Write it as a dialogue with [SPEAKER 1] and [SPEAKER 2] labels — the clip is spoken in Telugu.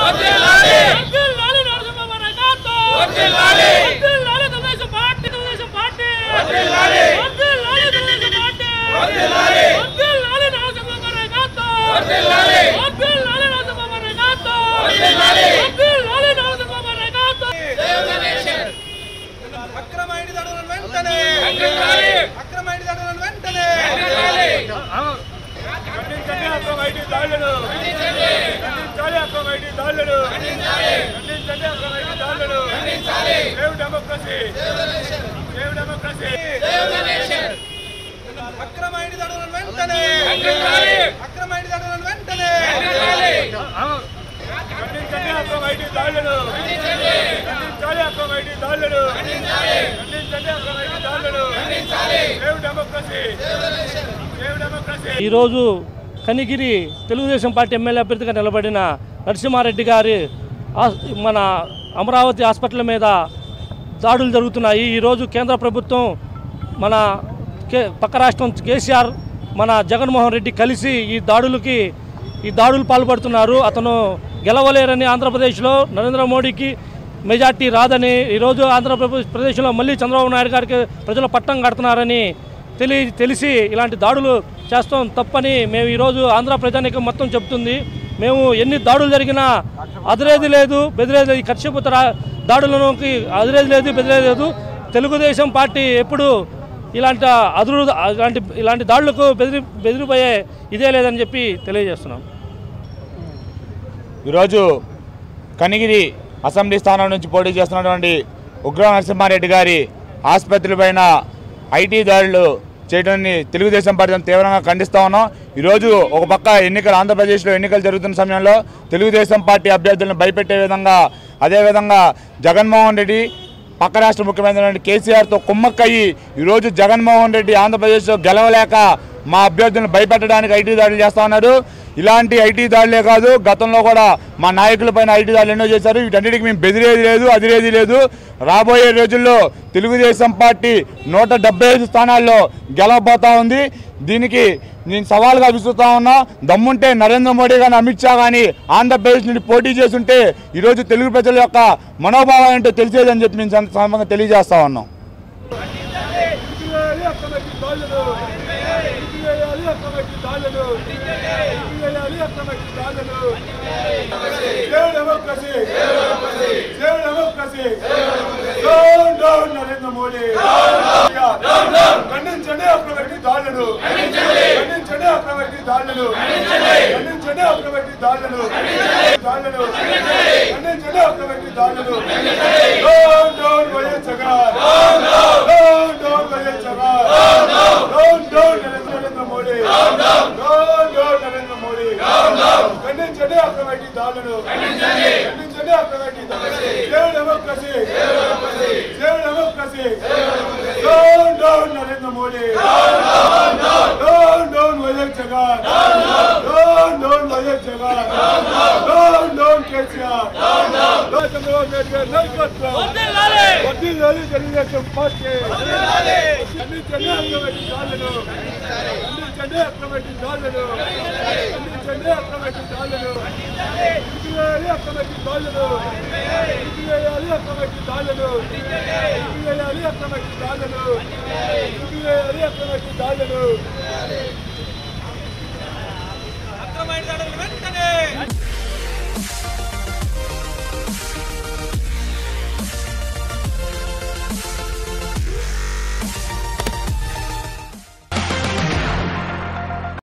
[SPEAKER 1] వర్ధిల్లాలి నరసింహ నాయకత్వం వర్ధిల్లాలి తెలుగుదేశం పార్టీ తెలుగుదేశం పార్టీ వర్ధిల్లాలి తెలుగుదేశం పార్టీ వర్ధిల్లాలి నరసింహ నాయకత్వం వర్ధిల్లాలి నరసింహ నాయకత్వం వర్ధిల్లాలి నరసింహ నాయకత్వం
[SPEAKER 2] అక్రమ ఐడి దాడులను వెంటనే
[SPEAKER 1] ఖండించాలి.
[SPEAKER 2] అక్రమ ఐడి దాడులను వెంటనే
[SPEAKER 3] ఖండించండి అక్రమ ఐటీ దాడులను ఖండించాలి అక్రమ ఐటీ దాడులను ఖండించండి అక్రమ ఐటీ దాడులను సేవ్ డెమోక్రసీ సేవ్ డెమోక్రసీ
[SPEAKER 2] అక్రమ ఐడి దాడులను వెంటనే
[SPEAKER 1] ఖండించాలి.
[SPEAKER 2] అక్రమ ఐడి దాడులను వెంటనే
[SPEAKER 3] ఖండించండి అక్రమ ఐటీ దాడులను ఖండించాలి అక్రమ ఐటీ దాడులను ఖండించండి అక్రమ ఐటీ దాడులను సేవ్ డెమోక్రసీ సేవ్ డెమోక్రసీ
[SPEAKER 4] ఈరోజు కనిగిరి తెలుగుదేశం పార్టీ ఎమ్మెల్యే అభ్యర్థిగా నిలబడిన నరసింహారెడ్డి గారి ఆస్- మన అమరావతి హాస్పిటల్ మీద దాడులు జరుగుతున్నాయి ఈరోజు కేంద్ర ప్రభుత్వం మన కే పక్క రాష్ట్రం కేసీఆర్ మన జగన్మోహన్ రెడ్డి కలిసి ఈ దాడులకి ఈ దాడులు పాల్పడుతున్నారు అతను గెలవలేరని ఆంధ్రప్రదేశ్లో నరేంద్ర మోడీకి మెజార్టీ రాదని ఈరోజు ఆంధ్రప్రదేశ్ ప్రదేశ్లో మళ్ళీ చంద్రబాబు నాయుడు గారికి ప్రజలు పట్టం కడుతున్నారని తెలి తెలిసి ఇలాంటి దాడులు చేస్తాం తప్పని మేము ఈరోజు ఆంధ్ర ప్రజానికం మొత్తం చెప్తుంది మేము ఎన్ని దాడులు జరిగినా అదిరేది లేదు బెదిరేది లేదు. ఈ కక్షపుత్ర దాడులకి అదిరేది లేదు బెదిరేది లేదు తెలుగుదేశం పార్టీ ఎప్పుడు ఇలాంటి అదురు ఇలాంటి ఇలాంటి దాడులకు బెదిరి బెదిరిపోయే ఇదే లేదని చెప్పి తెలియజేస్తున్నాం
[SPEAKER 5] ఈరోజు కనిగిరి అసెంబ్లీ స్థానం నుంచి పోటీ చేస్తున్నటువంటి ఉగ్ర నరసింహారెడ్డి గారి ఆసుపత్రులపైన ఐటీ దాడులు చేయడాన్ని తెలుగుదేశం పార్టీ తీవ్రంగా ఖండిస్తా ఉన్నాం ఈరోజు ఒక పక్క ఎన్నికలు ఆంధ్రప్రదేశ్లో ఎన్నికలు జరుగుతున్న సమయంలో తెలుగుదేశం పార్టీ అభ్యర్థులను భయపెట్టే విధంగా అదేవిధంగా జగన్మోహన్ రెడ్డి పక్క రాష్ట్ర ముఖ్యమంత్రి కేసీఆర్తో కుమ్మక్కయ్యి ఈరోజు జగన్మోహన్ రెడ్డి ఆంధ్రప్రదేశ్లో గెలవలేక మా అభ్యర్థులను భయపెట్టడానికి ఐటీ దాడులు చేస్తా ఉన్నారు ఇలాంటి ఐటీ దాడులే కాదు గతంలో కూడా మా నాయకుల పైన ఐటీ దాడులు ఎన్నో చేశారు వీటన్నిటికీ మేము బెదిరేది లేదు అదిరేది లేదు రాబోయే రోజుల్లో తెలుగుదేశం పార్టీ నూట డెబ్బై ఐదు స్థానాల్లో గెలవబోతా ఉంది దీనికి నేను సవాల్గా విసురుతా ఉన్నా దమ్ముంటే నరేంద్ర మోడీ కానీ అమిత్ షా కానీ ఆంధ్రప్రదేశ్ నుండి పోటీ చేస్తుంటే ఈరోజు తెలుగు ప్రజల యొక్క మనోభావం ఏంటో తెలిసేదని చెప్పి నేను సంద- సందర్భంగా తెలియజేస్తా ఉన్నాం
[SPEAKER 3] ఇటువేయాలి అక్రమకి దాడులను ఇటువేయాలి అక్రమకి దాడులను ఇటువేయాలి అక్రమకి దాడులను save democracy save democracy down down Narendra Modi ఖండించండి అక్రమకి దాడులను ఖండించండి అక్రమకి దాడులను ఖండించండి అక్రమకి దాడులను దాడులను ఖండించండి అక్రమకి దాడులను down down YS Jagan down down YS Jagan down down Narendra Modi down down Narendra Modi ఖండించండి అక్రమకి దాడులను ఖండించండి అక్రమకి save democracy save democracy down down Narendra Modi down down YS Jagan down down YS Jagan down down KCR down Chandrababu Naidu గారి నాయకత్వం
[SPEAKER 1] వర్ధిల్లాలి.
[SPEAKER 3] వర్ధిల్లాలి తెలుగుదేశం పార్టీ ఖండించండి అక్రమకి దాడులను ఖండించండి అక్రమకి దాడులను ఖండించండి అక్రమకి దాడులను ఇటువేయాలి అక్రమకి దాడులను ఇటువేయాలి అక్రమకి దాడులను ఇటువేయాలి అక్రమకి దాడులను ఇటువేయాలి అక్రమకి దాడులను